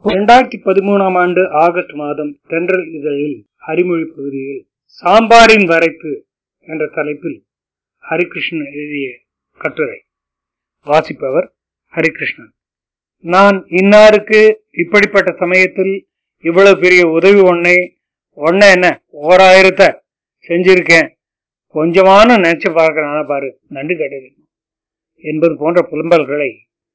இரண்டாயிரத்தி பதிமூணாம் ஆண்டு ஆகஸ்ட் மாதம் தென்றல் இதழில் ஹரிமொழி பகுதியில் சாம்பாரின் வரைப்பு என்ற தலைப்பில் ஹரிகிருஷ்ணன் எழுதிய கட்டுரை வாசிப்பவர் ஹரிகிருஷ்ணன் நான் இன்னாருக்கு இப்படிப்பட்ட சமயத்தில் இவ்வளவு பெரிய உதவி ஒன்னை ஒன்ன என்ன ஓராயிரத்தை செஞ்சிருக்கேன் கொஞ்சமான நினைச்சு பார்க்கறான பாரு நன்றி கடல் என்பது போன்ற புலம்பல்களை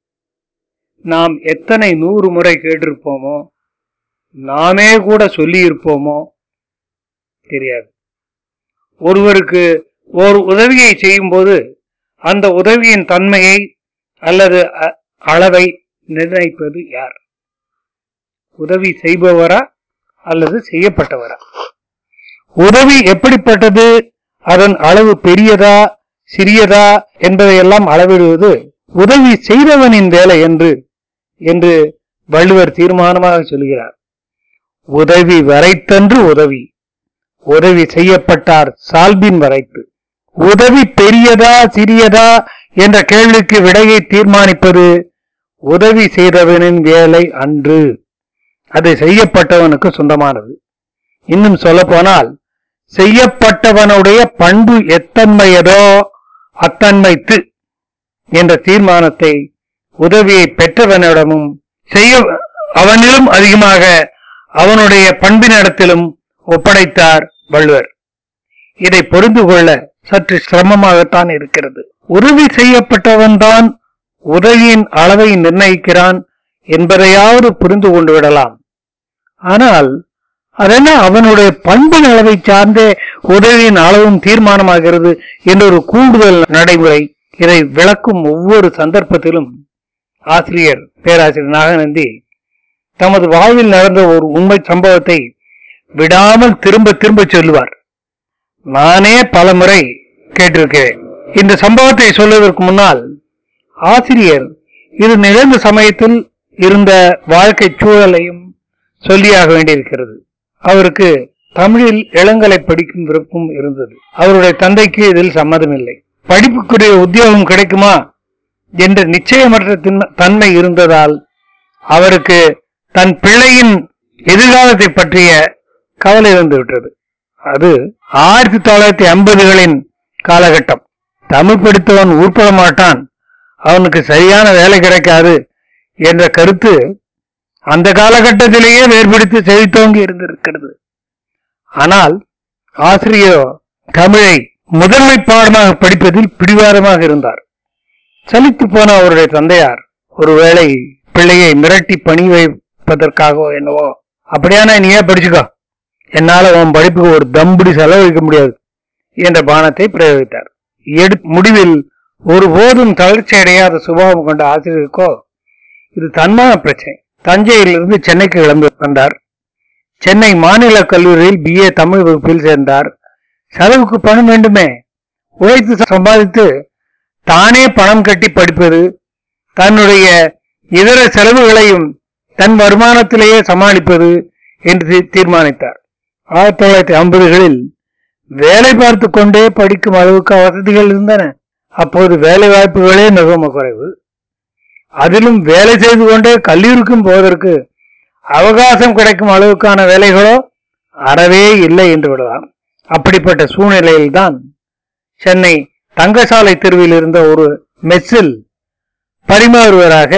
நாம் எத்தனை நூறு முறை கேட்டிருப்போமோ நாமே கூட சொல்லி இருப்போமோ தெரியாது ஒருவருக்கு ஒரு உதவியை செய்யும்போது அந்த உதவியின் தன்மையை அல்லது அ- அளவை நிர்ணயிப்பது யார் உதவி செய்பவரா அல்லது செய்யப்பட்டவரா உதவி எப்படிப்பட்டது அதன் அளவு பெரியதா சிறியதா என்பதையெல்லாம் அளவிடுவது உதவி செய்தவனின் வேலை என்று என்று வள்ளுவர் தீர்மானமாக சொல்கிறார் உதவி வரைத்தன்று உதவி உதவி செய்யப்பட்டார் சால்பின் வரைத்து உதவி பெரியதா சிறியதா என்ற கேள்விக்கு விடையை தீர்மானிப்பது உதவி செய்தவனின் வேலை அன்று அது செய்யப்பட்டவனுக்கு சொந்தமானது இன்னும் சொல்ல போனால் செய்யப்பட்டவனுடைய பண்பு எத்தன்மையதோ அத்தன்மைத்து என்ற தீர்மானத்தை உதவியை பெற்றவனிடமும் செய்ய அவனிலும் அதிகமாக அவனுடைய பண்பினிடத்திலும் ஒப்படைத்தார் வள்ளுவர் இதை புரிந்து கொள்ள சற்று சிரமமாகத்தான் இருக்கிறது உதவி செய்யப்பட்டவன்தான் உதவியின் அளவை நிர்ணயிக்கிறான் என்பதையாவது புரிந்து கொண்டு விடலாம் ஆனால் அதென்ன அவனுடைய பண்பின் அளவை சார்ந்தே உதவியின் அளவும் தீர்மானமாகிறது என்ற ஒரு கூடுதல் நடைமுறை இதை விளக்கும் ஒவ்வொரு சந்தர்ப்பத்திலும் ஆசிரியர் பேராசிரியர் நாகநந்தி தமது வாழ்வில் நடந்த ஒரு உண்மை சம்பவத்தை விடாமல் திரும்ப திரும்ப சொல்லுவார் நானே பல முறை கேட்டிருக்கிறேன் இந்த சம்பவத்தை சொல்வதற்கு முன்னால் ஆசிரியர் இது நிகழ்ந்த சமயத்தில் இருந்த வாழ்க்கை சூழலையும் சொல்லியாக வேண்டியிருக்கிறது அவருக்கு தமிழில் இளங்கலை படிக்கும் விருப்பம் இருந்தது அவருடைய தந்தைக்கு இதில் சம்மதமில்லை படிப்புக்குரிய உத்தியோகம் கிடைக்குமா என்ற நிச்சயமற்ற தின்ம- தன்மை இருந்ததால் அவருக்கு தன் பிள்ளையின் எதிர்காலத்தை பற்றிய கவலை வந்துவிட்டது அது ஆயிரத்தி தொள்ளாயிரத்தி ஐம்பதுகளின் காலகட்டம் தமிழ் படித்தவன் உருப்பட மாட்டான் அவனுக்கு சரியான வேலை கிடைக்காது என்ற கருத்து அந்த காலகட்டத்திலேயே வேறுபடுத்தி செழித்தோங்கி இருந்திருக்கிறது ஆனால் ஆசிரியர் தமிழை முதன்மை பாடமாக படிப்பதில் பிடிவாதமாக இருந்தார் சலித்து போன அவருடைய தந்தையார் ஒருவேளை பிள்ளையை மிரட்டி பணி வைப்பதற்காகவோ என்னவோ அப்படியானா நீ ஏன் படிச்சுக்கோ என்னால உன் படிப்புக்கு ஒரு தம்புடி செலவழிக்க முடியாது என்ற பானத்தை பிரயோகித்தார் எடு முடிவில் ஒருபோதும் தளர்ச்சி அடையாத சுபாவம் கொண்ட ஆசிரியருக்கோ இது தன்மான பிரச்சனை தஞ்சையிலிருந்து சென்னைக்கு கிளம்பி வந்தார் சென்னை மாநில கல்லூரியில் பிஏ தமிழ் வகுப்பில் சேர்ந்தார் செலவுக்கு பணம் வேண்டுமே உழைத்து சம்பாதித்து தானே பணம் கட்டி படிப்பது தன்னுடைய இதர செலவுகளையும் தன் வருமானத்திலேயே சமாளிப்பது என்று தீ- தீர்மானித்தார் ஆயிரத்தி தொள்ளாயிரத்தி ஐம்பதுகளில் வேலை பார்த்து கொண்டே படிக்கும் அளவுக்கு வசதிகள் இருந்தன அப்போது வேலை வாய்ப்புகளே மிகவும் குறைவு அதிலும் வேலை செய்து கொண்டே கல்லூரிக்கும் போவதற்கு அவகாசம் கிடைக்கும் அளவுக்கான வேலைகளோ அறவே இல்லை என்று விடலாம் அப்படிப்பட்ட சூழ்நிலையில்தான் சென்னை தங்கசாலை தெருவில் இருந்த ஒரு மெஸ்ஸில் பரிமாறுவராக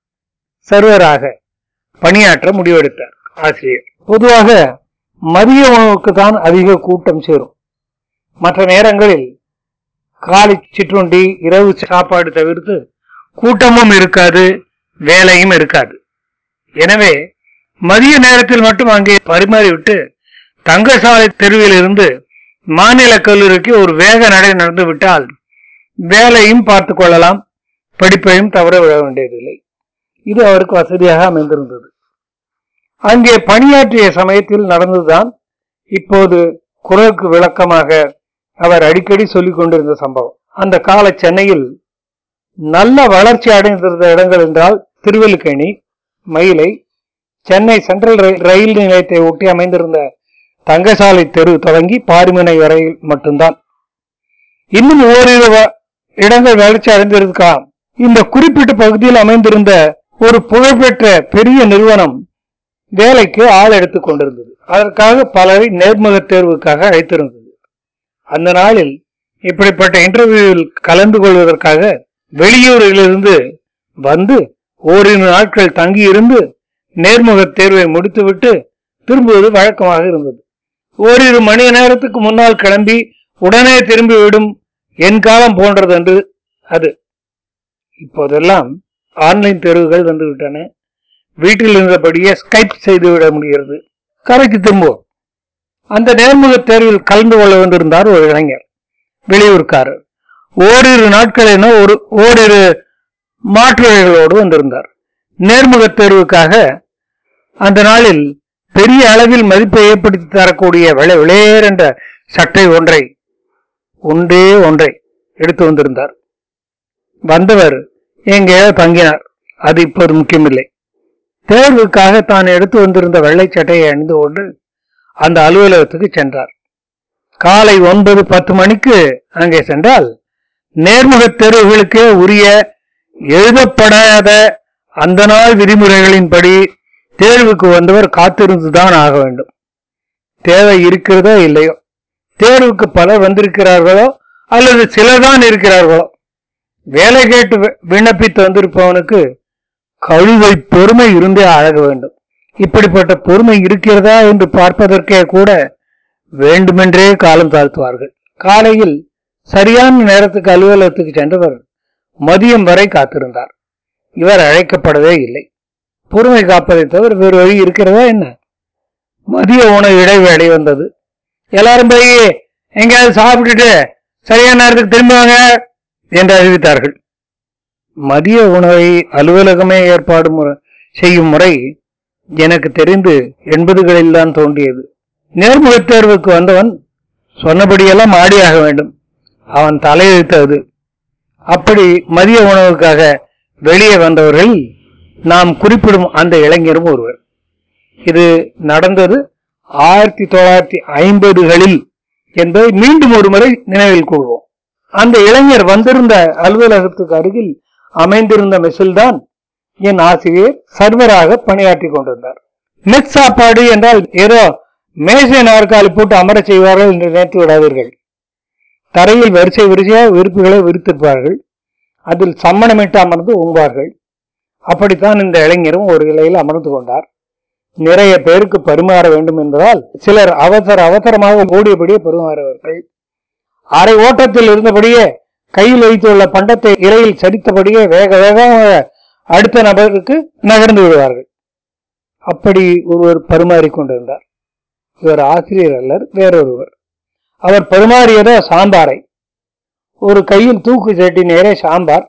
சர்வராக பணியாற்ற முடிவெடுத்தார் ஆசிரியர் பொதுவாக மதிய உணவுக்கு தான் அதிக கூட்டம் சேரும் மற்ற நேரங்களில் காலை சிற்றுண்டி இரவு சாப்பாடு தவிர்த்து கூட்டமும் இருக்காது வேலையும் இருக்காது எனவே மதிய நேரத்தில் மட்டும் அங்கே பரிமாறிவிட்டு தங்கசாலை தெருவில் இருந்து மாநில கல்லூரிக்கு ஒரு வேக நடை நடந்து விட்டால் வேலையும் பார்த்து கொள்ளலாம் படிப்பையும் தவற விட வேண்டியதில்லை இது அவருக்கு வசதியாக அமைந்திருந்தது அங்கே பணியாற்றிய சமயத்தில் நடந்ததுதான் இப்போது குரலுக்கு விளக்கமாக அவர் அடிக்கடி சொல்லிக் கொண்டிருந்த சம்பவம் அந்த கால சென்னையில் நல்ல வளர்ச்சி அடைந்திருந்த இடங்கள் என்றால் திருவல்லிக்கேணி மயிலை சென்னை சென்ட்ரல் ரயில் ரயில் நிலையத்தை ஒட்டி அமைந்திருந்த தங்கசாலை தெரு தொடங்கி பாரிமுனை வரை மட்டும்தான் இன்னும் ஓரிரு வ- இடங்கள் வளர்ச்சி அடைந்திருக்கலாம் இந்த குறிப்பிட்ட பகுதியில் அமைந்திருந்த ஒரு புகழ்பெற்ற பெரிய நிறுவனம் வேலைக்கு ஆள் எடுத்துக் கொண்டிருந்தது அதற்காக பலரை நேர்முக தேர்வுக்காக அழைத்திருந்தது அந்த நாளில் இப்படிப்பட்ட இன்டர்வியூவில் கலந்து கொள்வதற்காக வெளியூரிலிருந்து வந்து ஓரிரு நாட்கள் தங்கியிருந்து நேர்முக தேர்வை முடித்துவிட்டு திரும்புவது வழக்கமாக இருந்தது ஓரிரு மணி நேரத்துக்கு முன்னால் கிளம்பி உடனே திரும்பிவிடும் என் காலம் போன்றது என்று அது இப்போதெல்லாம் ஆன்லைன் தேர்வுகள் வந்துவிட்டன வீட்டில் இருந்தபடியே ஸ்கைப் செய்து விட முடிகிறது கரைக்கு திரும்புவோம் அந்த நேர்முக தேர்வில் கலந்து கொள்ள வந்திருந்தார் ஒரு இளைஞர் வெளியூர்காரர் ஓரிரு நாட்கள் என ஒரு ஓரிரு மாற்றுரைகளோடு வந்திருந்தார் நேர்முக தேர்வுக்காக அந்த நாளில் பெரிய அளவில் மதிப்பை ஏற்படுத்தி தரக்கூடிய விலை விளையேர் என்ற சட்டை ஒன்றை ஒன்றே ஒன்றை எடுத்து வந்திருந்தார் வந்தவர் எங்கேயோ தங்கினார் அது இப்போது முக்கியமில்லை தேர்வுக்காக தான் எடுத்து வந்திருந்த வெள்ளை சட்டையை அணிந்து கொண்டு அந்த அலுவலகத்துக்கு சென்றார் காலை ஒன்பது பத்து மணிக்கு அங்கே சென்றால் நேர்முக தேர்வுகளுக்கே உரிய எழுதப்படாத அந்த நாள் விதிமுறைகளின்படி தேர்வுக்கு வந்தவர் காத்திருந்துதான் ஆக வேண்டும் தேவை இருக்கிறதோ இல்லையோ தேர்வுக்கு பலர் வந்திருக்கிறார்களோ அல்லது சிலர்தான் இருக்கிறார்களோ வேலை கேட்டு வி- விண்ணப்பித்து வந்திருப்பவனுக்கு கழுவை பொறுமை இருந்தே அழக வேண்டும் இப்படிப்பட்ட பொறுமை இருக்கிறதா என்று பார்ப்பதற்கே கூட வேண்டுமென்றே காலம் தாழ்த்துவார்கள் காலையில் சரியான நேரத்துக்கு அலுவலகத்துக்கு சென்றவர் மதியம் வரை காத்திருந்தார் இவர் அழைக்கப்படவே இல்லை பொறுமை காப்பதை தவிர வேறு வழி இருக்கிறதா என்ன மதிய உணவு இடைவேளை வந்தது எல்லாரும் போய் எங்கேயாவது சாப்பிட்டுட்டு சரியான நேரத்துக்கு திரும்புவாங்க என்று அறிவித்தார்கள் மதிய உணவை அலுவலகமே ஏற்பாடு முறை- செய்யும் முறை எனக்கு தெரிந்து எண்பதுகளில் தான் தோன்றியது நேர்முகத் தேர்வுக்கு வந்தவன் சொன்னபடியெல்லாம் ஆடியாக வேண்டும் அவன் தலையெழுத்தது அப்படி மதிய உணவுக்காக வெளியே வந்தவர்கள் நாம் குறிப்பிடும் அந்த இளைஞரும் ஒருவர் இது நடந்தது ஆயிரத்தி தொள்ளாயிரத்தி ஐம்பதுகளில் என்பதை மீண்டும் ஒரு முறை நினைவில் கொள்வோம் அந்த இளைஞர் வந்திருந்த அலுவலகத்துக்கு அருகில் அமைந்திருந்த மெஸ்ஸில் தான் என் ஆசிரியர் சர்வராக பணியாற்றி கொண்டிருந்தார் மெஸ் சாப்பாடு என்றால் ஏதோ மேசை நாற்காலி போட்டு அமரச் செய்வார்கள் என்று நினைத்து விடாதீர்கள் தரையில் வரிசை வரிசையாக விருப்புகளை விரித்திருப்பார்கள் அதில் சம்மணமிட்டு அமர்ந்து உண்பார்கள் அப்படித்தான் இந்த இளைஞரும் ஒரு இலையில் அமர்ந்து கொண்டார் நிறைய பேருக்கு பரிமாற வேண்டும் என்பதால் சிலர் அவசர அவசரமாக ஓடியபடியே பரிமாறுவார்கள் அரை ஓட்டத்தில் இருந்தபடியே கையில் வைத்துள்ள பண்டத்தை இலையில் சரித்தபடியே வேக வேகமாக அடுத்த நபருக்கு நகர்ந்து விடுவார்கள் அப்படி ஒருவர் பரிமாறிக் கொண்டிருந்தார் இவர் ஆசிரியர் அல்லர் வேறொருவர் அவர் பரிமாறியதோ சாம்பாரை ஒரு கையில் தூக்கு சட்டி நேரே சாம்பார்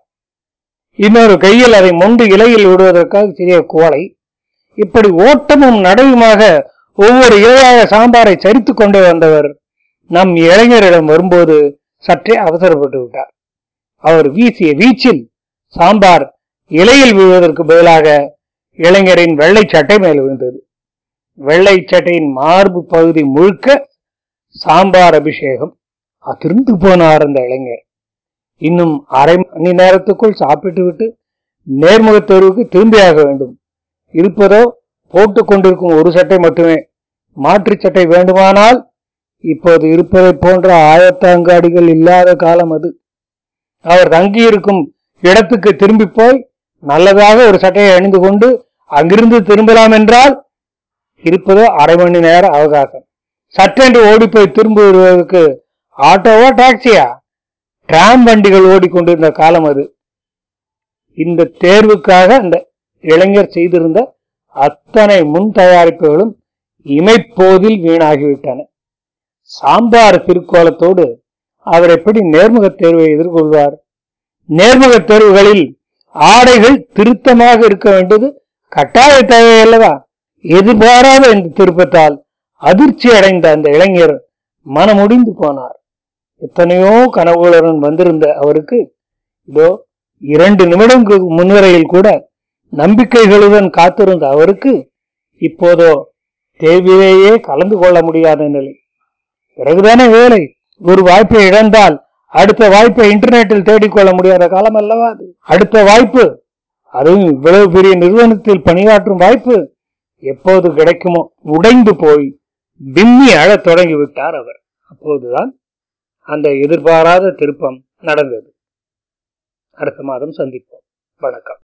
இன்னொரு கையில் அதை மொண்டு இலையில் விடுவதற்காக சிறிய குவளை இப்படி ஓட்டமும் நடையுமாக ஒவ்வொரு இலையாக சாம்பாரை சரித்துக் கொண்டே வந்தவர் நம் இளைஞரிடம் வரும்போது சற்றே அவசரப்பட்டு விட்டார் அவர் வீசிய வீச்சில் சாம்பார் இலையில் விழுவதற்கு பதிலாக இளைஞரின் வெள்ளை சட்டை மேல் விழுந்தது வெள்ளை சட்டையின் மார்பு பகுதி முழுக்க சாம்பார் அபிஷேகம் அதிர்ந்து போனார் அந்த இளைஞர் இன்னும் அரை மணி நேரத்துக்குள் சாப்பிட்டு விட்டு நேர்முகத் தேர்வுக்கு திரும்பியாக வேண்டும் இருப்பதோ போட்டுக் கொண்டிருக்கும் ஒரு சட்டை மட்டுமே மாற்றுச் சட்டை வேண்டுமானால் இப்போது இருப்பதைப் போன்ற ஆயத்தாங்காடிகள் இல்லாத காலம் அது அவர் தங்கியிருக்கும் இடத்துக்கு திரும்பி போய் நல்லதாக ஒரு சட்டையை அணிந்து கொண்டு அங்கிருந்து திரும்பலாம் என்றால் இருப்பதோ அரை மணி நேர அவகாசம் சட்டென்று ஓடி போய் திரும்புவதற்கு ஆட்டோவா டாக்ஸியா டிராம் வண்டிகள் ஓடிக்கொண்டிருந்த காலம் அது இந்த தேர்வுக்காக அந்த இளைஞர் செய்திருந்த அத்தனை முன் தயாரிப்புகளும் இமைப்போதில் வீணாகிவிட்டன சாம்பார் திருக்கோலத்தோடு அவர் எப்படி நேர்முகத் தேர்வை எதிர்கொள்வார் நேர்முகத் தேர்வுகளில் ஆடைகள் திருத்தமாக இருக்க வேண்டியது கட்டாய தேவை அல்லவா எதிர்பாராத இந்த திருப்பத்தால் அதிர்ச்சி அடைந்த அந்த இளைஞர் மனமுடிந்து போனார் எத்தனையோ கனவுகளுடன் வந்திருந்த அவருக்கு இதோ இரண்டு நிமிடங்களுக்கு முன்வரையில் கூட நம்பிக்கைகளுடன் காத்திருந்த அவருக்கு இப்போதோ தேர்விலேயே கலந்து கொள்ள முடியாத நிலை பிறகுதானே வேலை ஒரு வாய்ப்பை இழந்தால் அடுத்த வாய்ப்பை இன்டர்நெட்டில் தேடிக்கொள்ள முடியாத காலம் அல்லவா அது அடுத்த வாய்ப்பு அதுவும் இவ்வளவு பெரிய நிறுவனத்தில் பணியாற்றும் வாய்ப்பு எப்போது கிடைக்குமோ உடைந்து போய் விம்மி அழத் தொடங்கி விட்டார் அவர் அப்போதுதான் அந்த எதிர்பாராத திருப்பம் நடந்தது அடுத்த மாதம் சந்திப்போம் வணக்கம்